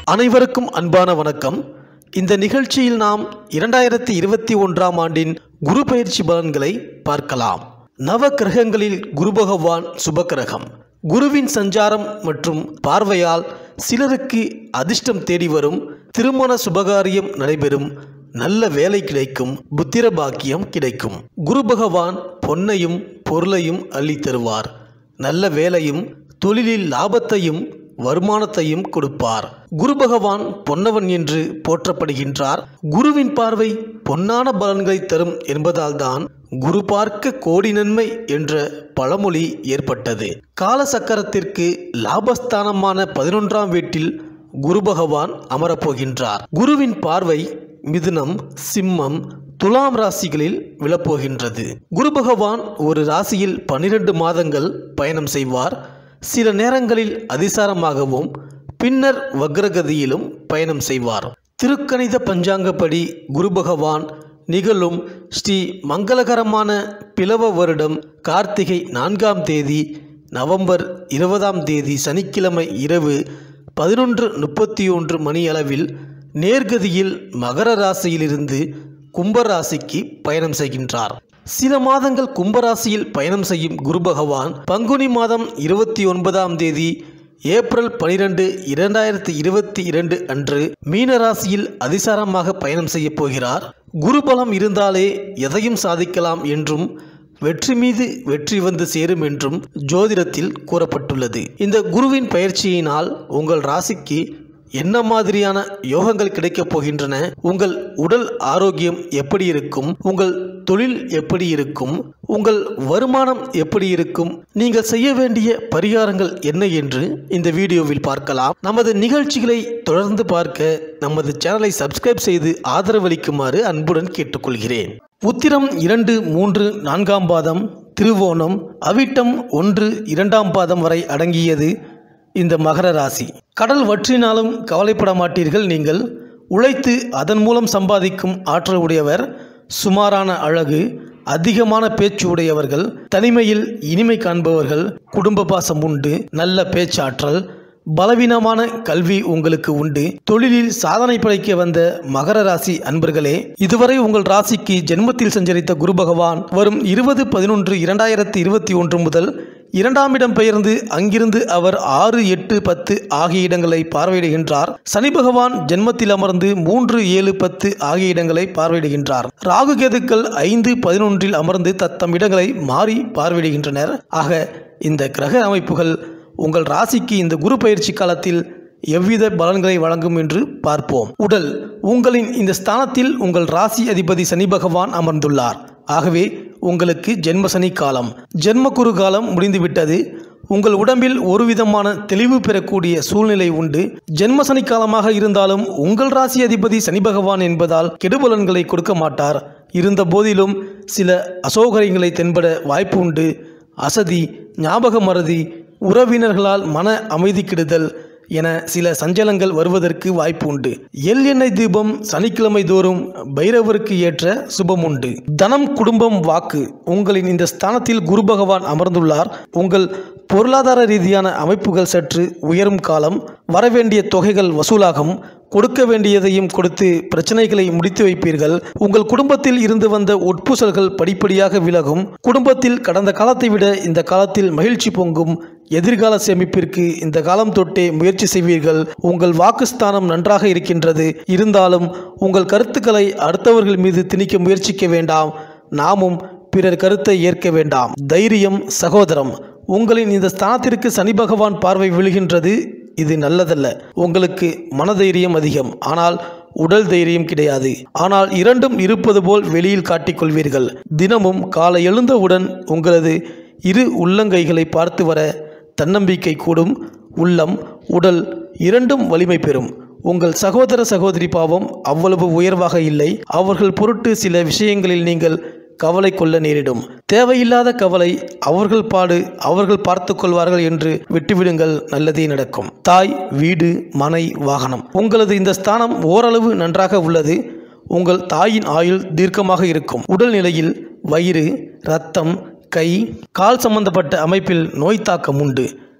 அனைவருக்கும் அன்பான வணக்கம் இந்த நிகழ்ச்சியில் நாம் இரண்டாயிரத்தி இருபத்தி ஒன்றாம் ஆண்டின் குரு பயிற்சி பலன்களை பார்க்கலாம் நவ கிரகங்களில் குரு பகவான் சுபக்கிரகம் குருவின் சஞ்சாரம் மற்றும் பார்வையால் சிலருக்கு அதிர்ஷ்டம் தேடி வரும் திருமண சுபகாரியம் நடைபெறும் நல்ல வேலை கிடைக்கும் புத்திர பாக்கியம் கிடைக்கும் குரு பகவான் பொன்னையும் பொருளையும் அள்ளித் தருவார் நல்ல வேலையும் தொழிலில் லாபத்தையும் வருமானத்தையும் கொடுப்பார் குரு பகவான் பொன்னவன் என்று போற்றப்படுகின்றார் குருவின் பார்வை பொன்னான பலன்களை தரும் என்பதால்தான் குரு பார்க்க கோடி நன்மை என்ற பழமொழி ஏற்பட்டது கால சக்கரத்திற்கு லாபஸ்தானமான பதினொன்றாம் வீட்டில் குரு பகவான் அமரப்போகின்றார் குருவின் பார்வை மிதுனம் சிம்மம் துலாம் ராசிகளில் விழப்போகின்றது குரு பகவான் ஒரு ராசியில் பன்னிரண்டு மாதங்கள் பயணம் செய்வார் சில நேரங்களில் அதிசாரமாகவும் பின்னர் வக்ரகதியிலும் பயணம் செய்வார் திருக்கணித பஞ்சாங்கப்படி குரு பகவான் நிகழும் ஸ்ரீ மங்களகரமான பிளவ வருடம் கார்த்திகை நான்காம் தேதி நவம்பர் இருபதாம் தேதி சனிக்கிழமை இரவு பதினொன்று முப்பத்தி ஒன்று மணியளவில் நேர்கதியில் மகர ராசியிலிருந்து கும்பராசிக்கு பயணம் செய்கின்றார் சில மாதங்கள் கும்பராசியில் பயணம் செய்யும் குரு பகவான் பங்குனி மாதம் இருபத்தி ஒன்பதாம் தேதி ஏப்ரல் பனிரெண்டு இரண்டாயிரத்தி இருபத்தி இரண்டு அன்று மீனராசியில் அதிசாரமாக பயணம் செய்ய போகிறார் குரு பலம் இருந்தாலே எதையும் சாதிக்கலாம் என்றும் வெற்றி மீது வெற்றி வந்து சேரும் என்றும் ஜோதிடத்தில் கூறப்பட்டுள்ளது இந்த குருவின் பயிற்சியினால் உங்கள் ராசிக்கு என்ன மாதிரியான யோகங்கள் கிடைக்கப் போகின்றன உங்கள் உடல் ஆரோக்கியம் எப்படி இருக்கும் உங்கள் தொழில் எப்படி இருக்கும் உங்கள் வருமானம் எப்படி இருக்கும் நீங்கள் செய்ய வேண்டிய பரிகாரங்கள் என்ன என்று இந்த வீடியோவில் பார்க்கலாம் நமது நிகழ்ச்சிகளை தொடர்ந்து பார்க்க நமது சேனலை சப்ஸ்கிரைப் செய்து ஆதரவளிக்குமாறு அன்புடன் கேட்டுக்கொள்கிறேன் உத்திரம் இரண்டு மூன்று நான்காம் பாதம் திருவோணம் அவிட்டம் ஒன்று இரண்டாம் பாதம் வரை அடங்கியது இந்த மகர ராசி கடல் வற்றினாலும் கவலைப்பட மாட்டீர்கள் நீங்கள் உழைத்து அதன் மூலம் சம்பாதிக்கும் ஆற்றல் உடையவர் சுமாரான அழகு அதிகமான பேச்சு உடையவர்கள் தனிமையில் இனிமை காண்பவர்கள் குடும்ப பாசம் உண்டு நல்ல பேச்சாற்றல் பலவீனமான கல்வி உங்களுக்கு உண்டு தொழிலில் சாதனை படைக்க வந்த மகர ராசி அன்பர்களே இதுவரை உங்கள் ராசிக்கு ஜென்மத்தில் சஞ்சரித்த குரு பகவான் வரும் இருபது பதினொன்று இரண்டாயிரத்தி இருபத்தி ஒன்று முதல் இரண்டாம் இடம் பெயர்ந்து அங்கிருந்து அவர் ஆறு எட்டு பத்து ஆகிய இடங்களை பார்வையிடுகின்றார் சனி பகவான் ஜென்மத்தில் அமர்ந்து மூன்று ஏழு பத்து ஆகிய இடங்களை பார்வையிடுகின்றார் ராகு கேதுக்கள் ஐந்து பதினொன்றில் அமர்ந்து தத்தம் இடங்களை மாறி பார்வையிடுகின்றனர் ஆக இந்த கிரக அமைப்புகள் உங்கள் ராசிக்கு இந்த குரு பயிற்சி காலத்தில் எவ்வித பலன்களை வழங்கும் என்று பார்ப்போம் உடல் உங்களின் இந்த ஸ்தானத்தில் உங்கள் ராசி அதிபதி சனி பகவான் அமர்ந்துள்ளார் ஆகவே உங்களுக்கு ஜென்மசனி காலம் ஜென்மகுரு காலம் முடிந்துவிட்டது உங்கள் உடம்பில் ஒரு விதமான தெளிவு பெறக்கூடிய சூழ்நிலை உண்டு ஜென்மசனி காலமாக இருந்தாலும் உங்கள் ராசி அதிபதி சனி பகவான் என்பதால் கெடுபலன்களை கொடுக்க மாட்டார் இருந்த போதிலும் சில அசௌகரியங்களை தென்பட வாய்ப்பு உண்டு அசதி ஞாபக மறதி உறவினர்களால் மன அமைதி கெடுதல் என சில சஞ்சலங்கள் வருவதற்கு வாய்ப்பு உண்டு எல் எண்ணெய் தீபம் சனிக்கிழமை தோறும் பைரவருக்கு ஏற்ற சுபம் உண்டு தனம் குடும்பம் வாக்கு உங்களின் இந்த ஸ்தானத்தில் குரு பகவான் அமர்ந்துள்ளார் உங்கள் பொருளாதார ரீதியான அமைப்புகள் சற்று உயரும் காலம் வரவேண்டிய தொகைகள் வசூலாகும் கொடுக்க வேண்டியதையும் கொடுத்து பிரச்சனைகளை முடித்து வைப்பீர்கள் உங்கள் குடும்பத்தில் இருந்து வந்த உட்பூசல்கள் படிப்படியாக விலகும் குடும்பத்தில் கடந்த காலத்தை விட இந்த காலத்தில் மகிழ்ச்சி பொங்கும் எதிர்கால சேமிப்பிற்கு இந்த காலம் தொட்டே முயற்சி செய்வீர்கள் உங்கள் வாக்குஸ்தானம் நன்றாக இருக்கின்றது இருந்தாலும் உங்கள் கருத்துக்களை அடுத்தவர்கள் மீது திணிக்க முயற்சிக்க வேண்டாம் நாமும் பிறர் கருத்தை ஏற்க வேண்டாம் தைரியம் சகோதரம் உங்களின் இந்த ஸ்தானத்திற்கு சனி பகவான் பார்வை விழுகின்றது இது நல்லதல்ல உங்களுக்கு மனதைரியம் அதிகம் ஆனால் உடல் தைரியம் கிடையாது ஆனால் இரண்டும் இருப்பது போல் வெளியில் காட்டிக்கொள்வீர்கள் தினமும் காலை எழுந்தவுடன் உங்களது இரு உள்ளங்கைகளை பார்த்து வர தன்னம்பிக்கை கூடும் உள்ளம் உடல் இரண்டும் வலிமை பெறும் உங்கள் சகோதர சகோதரி பாவம் அவ்வளவு உயர்வாக இல்லை அவர்கள் பொருட்டு சில விஷயங்களில் நீங்கள் கவலை கொள்ள நேரிடும் தேவையில்லாத கவலை அவர்கள் பாடு அவர்கள் பார்த்து கொள்வார்கள் என்று விட்டுவிடுங்கள் நல்லதே நடக்கும் தாய் வீடு மனை வாகனம் உங்களது இந்த ஸ்தானம் ஓரளவு நன்றாக உள்ளது உங்கள் தாயின் ஆயுள் தீர்க்கமாக இருக்கும் உடல்நிலையில் வயிறு இரத்தம் கை கால் சம்பந்தப்பட்ட அமைப்பில் நோய் தாக்கம் உண்டு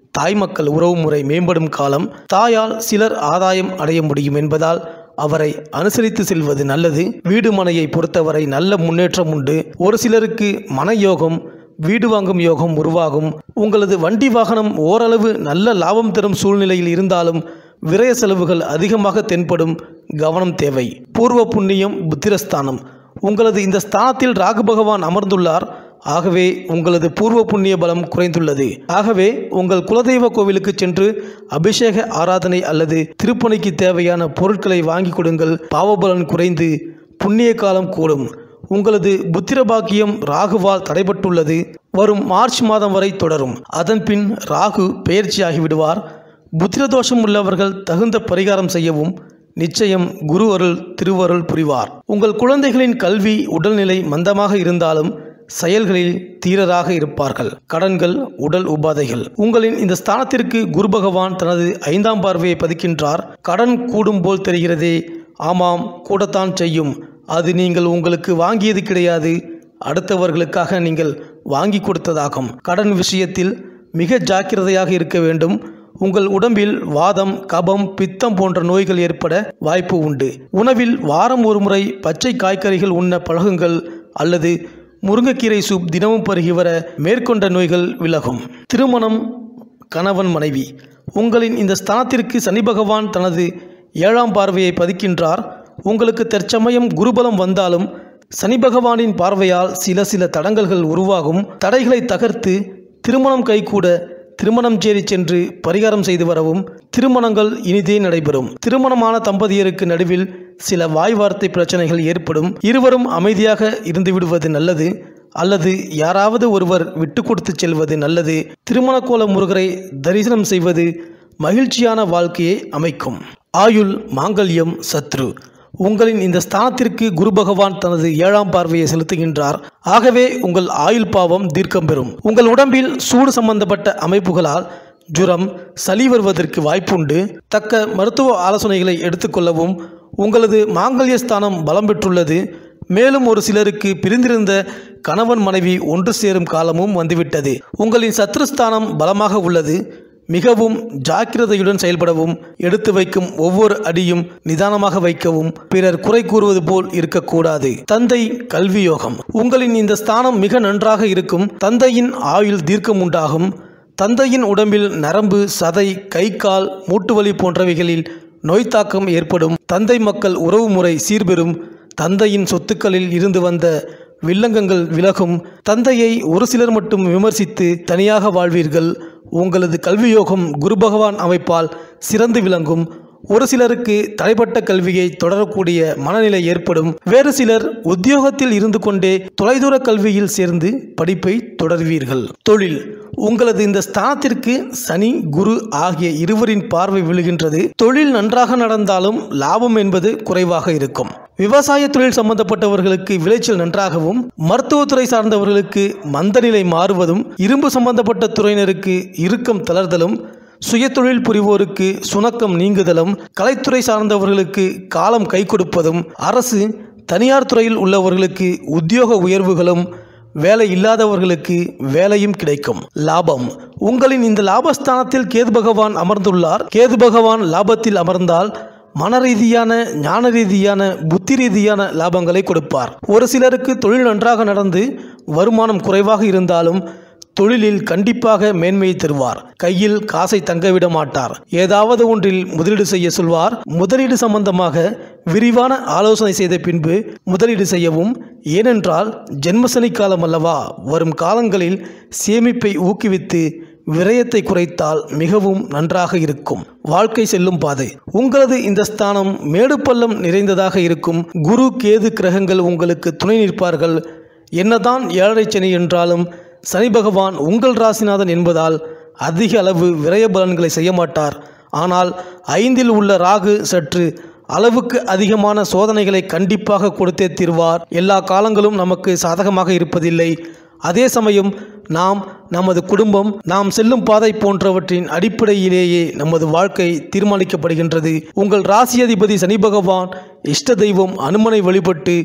தாய் மக்கள் உறவுமுறை மேம்படும் காலம் தாயால் சிலர் ஆதாயம் அடைய முடியும் என்பதால் அவரை அனுசரித்து செல்வது நல்லது வீடு மனையை பொறுத்தவரை நல்ல முன்னேற்றம் உண்டு ஒரு சிலருக்கு மனயோகம் வீடு வாங்கும் யோகம் உருவாகும் உங்களது வண்டி வாகனம் ஓரளவு நல்ல லாபம் தரும் சூழ்நிலையில் இருந்தாலும் விரய செலவுகள் அதிகமாக தென்படும் கவனம் தேவை பூர்வ புண்ணியம் புத்திரஸ்தானம் உங்களது இந்த ஸ்தானத்தில் ராகு பகவான் அமர்ந்துள்ளார் ஆகவே உங்களது பூர்வ புண்ணிய பலம் குறைந்துள்ளது ஆகவே உங்கள் குலதெய்வ கோவிலுக்கு சென்று அபிஷேக ஆராதனை அல்லது திருப்பணிக்கு தேவையான பொருட்களை வாங்கி கொடுங்கள் பாவபலன் குறைந்து புண்ணிய காலம் கூடும் உங்களது புத்திர பாக்கியம் ராகுவால் தடைபட்டுள்ளது வரும் மார்ச் மாதம் வரை தொடரும் அதன்பின் ராகு பெயர்ச்சியாகி விடுவார் புத்திர தோஷம் உள்ளவர்கள் தகுந்த பரிகாரம் செய்யவும் நிச்சயம் குரு அருள் திருவருள் புரிவார் உங்கள் குழந்தைகளின் கல்வி உடல்நிலை மந்தமாக இருந்தாலும் செயல்களில் தீரராக இருப்பார்கள் கடன்கள் உடல் உபாதைகள் உங்களின் இந்த ஸ்தானத்திற்கு குரு பகவான் தனது ஐந்தாம் பார்வையை பதிக்கின்றார் கடன் கூடும் போல் தெரிகிறதே ஆமாம் கூடத்தான் செய்யும் அது நீங்கள் உங்களுக்கு வாங்கியது கிடையாது அடுத்தவர்களுக்காக நீங்கள் வாங்கி கொடுத்ததாகும் கடன் விஷயத்தில் மிக ஜாக்கிரதையாக இருக்க வேண்டும் உங்கள் உடம்பில் வாதம் கபம் பித்தம் போன்ற நோய்கள் ஏற்பட வாய்ப்பு உண்டு உணவில் வாரம் ஒரு முறை பச்சை காய்கறிகள் உண்ண பழகுங்கள் அல்லது முருங்கைக்கீரை சூப் தினமும் பருகி வர மேற்கொண்ட நோய்கள் விலகும் திருமணம் கணவன் மனைவி உங்களின் இந்த ஸ்தானத்திற்கு சனி பகவான் தனது ஏழாம் பார்வையை பதிக்கின்றார் உங்களுக்கு தற்சமயம் குருபலம் வந்தாலும் சனி பகவானின் பார்வையால் சில சில தடங்கல்கள் உருவாகும் தடைகளை தகர்த்து திருமணம் கைகூட திருமணம் சேரி சென்று பரிகாரம் செய்து வரவும் திருமணங்கள் இனிதே நடைபெறும் திருமணமான தம்பதியருக்கு நடுவில் சில வாய் வார்த்தை பிரச்சனைகள் ஏற்படும் இருவரும் அமைதியாக இருந்து விடுவது நல்லது அல்லது யாராவது ஒருவர் விட்டு கொடுத்து செல்வது நல்லது திருமண கோல முருகரை தரிசனம் செய்வது மகிழ்ச்சியான வாழ்க்கையை அமைக்கும் ஆயுள் மாங்கல்யம் சத்ரு உங்களின் இந்த ஸ்தானத்திற்கு குரு பகவான் தனது ஏழாம் பார்வையை செலுத்துகின்றார் ஆகவே உங்கள் ஆயுள் பாவம் தீர்க்கம் பெறும் உங்கள் உடம்பில் சூடு சம்பந்தப்பட்ட அமைப்புகளால் ஜுரம் சளி வருவதற்கு வாய்ப்புண்டு தக்க மருத்துவ ஆலோசனைகளை எடுத்துக்கொள்ளவும் உங்களது மாங்கல்ய ஸ்தானம் பலம் பெற்றுள்ளது மேலும் ஒரு சிலருக்கு பிரிந்திருந்த கணவன் மனைவி ஒன்று சேரும் காலமும் வந்துவிட்டது உங்களின் சத்ருஸ்தானம் பலமாக உள்ளது மிகவும் ஜாக்கிரதையுடன் செயல்படவும் எடுத்து வைக்கும் ஒவ்வொரு அடியும் நிதானமாக வைக்கவும் பிறர் குறை கூறுவது போல் இருக்கக்கூடாது தந்தை கல்வி யோகம் உங்களின் இந்த ஸ்தானம் மிக நன்றாக இருக்கும் தந்தையின் ஆயுள் தீர்க்கம் உண்டாகும் தந்தையின் உடம்பில் நரம்பு சதை கை கால் மூட்டுவலி போன்றவைகளில் நோய் தாக்கம் ஏற்படும் தந்தை மக்கள் உறவுமுறை சீர்பெறும் தந்தையின் சொத்துக்களில் இருந்து வந்த வில்லங்கங்கள் விலகும் தந்தையை ஒரு சிலர் மட்டும் விமர்சித்து தனியாக வாழ்வீர்கள் உங்களது கல்வி யோகம் குரு பகவான் அமைப்பால் சிறந்து விளங்கும் ஒரு சிலருக்கு தடைப்பட்ட கல்வியை தொடரக்கூடிய மனநிலை ஏற்படும் வேறு சிலர் உத்தியோகத்தில் இருந்து கொண்டே தொலைதூர கல்வியில் சேர்ந்து படிப்பை தொடர்வீர்கள் தொழில் உங்களது இந்த ஸ்தானத்திற்கு சனி குரு ஆகிய இருவரின் பார்வை விழுகின்றது தொழில் நன்றாக நடந்தாலும் லாபம் என்பது குறைவாக இருக்கும் விவசாய தொழில் சம்பந்தப்பட்டவர்களுக்கு விளைச்சல் நன்றாகவும் மருத்துவத்துறை சார்ந்தவர்களுக்கு மந்தநிலை மாறுவதும் இரும்பு சம்பந்தப்பட்ட துறையினருக்கு இறுக்கம் தளர்தலும் சுயதொழில் புரிவோருக்கு சுணக்கம் நீங்குதலும் கலைத்துறை சார்ந்தவர்களுக்கு காலம் கை கொடுப்பதும் அரசு தனியார் துறையில் உள்ளவர்களுக்கு உத்தியோக உயர்வுகளும் வேலை இல்லாதவர்களுக்கு வேலையும் கிடைக்கும் லாபம் உங்களின் இந்த லாபஸ்தானத்தில் கேது பகவான் அமர்ந்துள்ளார் கேது பகவான் லாபத்தில் அமர்ந்தால் மன ரீதியான ஞான ரீதியான புத்தி ரீதியான லாபங்களை கொடுப்பார் ஒரு சிலருக்கு தொழில் நன்றாக நடந்து வருமானம் குறைவாக இருந்தாலும் தொழிலில் கண்டிப்பாக மேன்மையை தருவார் கையில் காசை தங்கவிட மாட்டார் ஏதாவது ஒன்றில் முதலீடு செய்ய சொல்வார் முதலீடு சம்பந்தமாக விரிவான ஆலோசனை செய்த பின்பு முதலீடு செய்யவும் ஏனென்றால் ஜென்மசனி காலம் அல்லவா வரும் காலங்களில் சேமிப்பை ஊக்குவித்து விரயத்தை குறைத்தால் மிகவும் நன்றாக இருக்கும் வாழ்க்கை செல்லும் பாதை உங்களது இந்த ஸ்தானம் மேடு பள்ளம் நிறைந்ததாக இருக்கும் குரு கேது கிரகங்கள் உங்களுக்கு துணை நிற்பார்கள் என்னதான் ஏழரை சனி என்றாலும் சனி பகவான் உங்கள் ராசிநாதன் என்பதால் அதிக அளவு விரய பலன்களை செய்ய மாட்டார் ஆனால் ஐந்தில் உள்ள ராகு சற்று அளவுக்கு அதிகமான சோதனைகளை கண்டிப்பாக கொடுத்தே தீர்வார் எல்லா காலங்களும் நமக்கு சாதகமாக இருப்பதில்லை அதே சமயம் நாம் நமது குடும்பம் நாம் செல்லும் பாதை போன்றவற்றின் அடிப்படையிலேயே நமது வாழ்க்கை தீர்மானிக்கப்படுகின்றது உங்கள் ராசி அதிபதி சனி பகவான் இஷ்ட தெய்வம் அனுமனை வழிபட்டு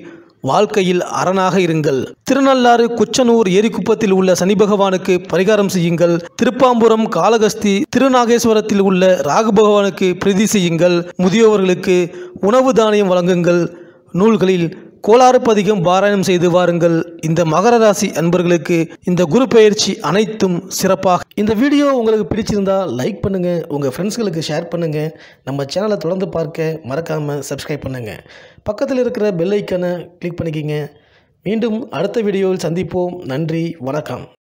வாழ்க்கையில் அரணாக இருங்கள் திருநள்ளாறு குச்சனூர் ஏரிக்குப்பத்தில் உள்ள சனி பகவானுக்கு பரிகாரம் செய்யுங்கள் திருப்பாம்புரம் காளகஸ்தி திருநாகேஸ்வரத்தில் உள்ள ராகு பகவானுக்கு பிரீதி செய்யுங்கள் முதியோர்களுக்கு உணவு தானியம் வழங்குங்கள் நூல்களில் கோளாறு பதிகம் பாராயணம் செய்து வாருங்கள் இந்த மகர ராசி அன்பர்களுக்கு இந்த குரு பெயர்ச்சி அனைத்தும் சிறப்பாக இந்த வீடியோ உங்களுக்கு பிடிச்சிருந்தா லைக் பண்ணுங்க உங்க ஃப்ரெண்ட்ஸ்களுக்கு ஷேர் பண்ணுங்க நம்ம சேனலை தொடர்ந்து பார்க்க மறக்காம சப்ஸ்கிரைப் பண்ணுங்க பக்கத்தில் இருக்கிற பெல் ஐக்கனை கிளிக் பண்ணிக்கிங்க மீண்டும் அடுத்த வீடியோவில் சந்திப்போம் நன்றி வணக்கம்